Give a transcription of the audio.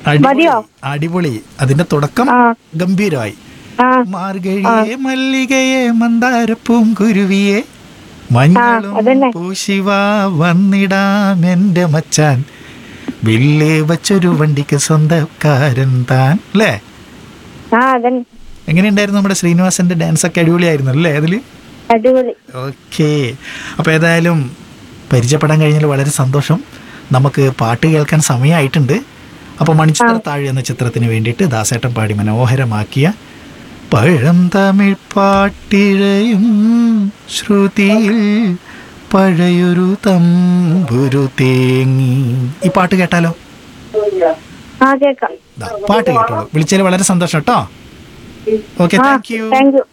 അടിപൊളി മതിയോ? അടിപൊളി അതിന്റെ തുടക്കം ആ. ഗംഭീരമായി ആ മാർഗഴിയെ മല്ലികയെ മന്ദാരപ്പൂം കുരുവിയെ മഞ്ഞളും അതന്നെ. പൂശിവ വന്നിടാം എന്റെ മച്ചാൻ വില്ലേ വച്ചൊരു വണ്ടിക്ക് സ്വന്തക്കാരൻ താൻ അല്ലേ ആ അതന്നെ എങ്ങനെയുണ്ടായിരുന്നു നമ്മുടെ ശ്രീനിവാസന്റെ ഡാൻസ് ഒക്കെ അടിപൊളിയായിരുന്നു അല്ലേ അതില് അടിപൊളി ഓക്കെ അപ്പോൾ ഏതായാലും പരിചയപ്പെടാൻ കഴിഞ്ഞാൽ വളരെ സന്തോഷം നമുക്ക് പാട്ട് കേൾക്കാൻ സമയമായിട്ടുണ്ട് അപ്പോൾ മണിച്ചിത്ര താഴെ എന്ന ചിത്രത്തിന് വേണ്ടിയിട്ട് ദാസേട്ടൻ പാടി മനോഹരമാക്കിയ പഴം തമിഴ് പാട്ടിഴയും ശ്രുതിയിൽ പഴയൊരു തമ്പുരു തേങ്ങി ഈ പാട്ട് കേട്ടാലോ ആ കേക്കാം ദാ, പാട്ട് കേട്ടോളൂ വിളിച്ചതിൽ വളരെ സന്തോഷം കേട്ടോ ഓക്കെ ആ താങ്ക് യു താങ്ക് യു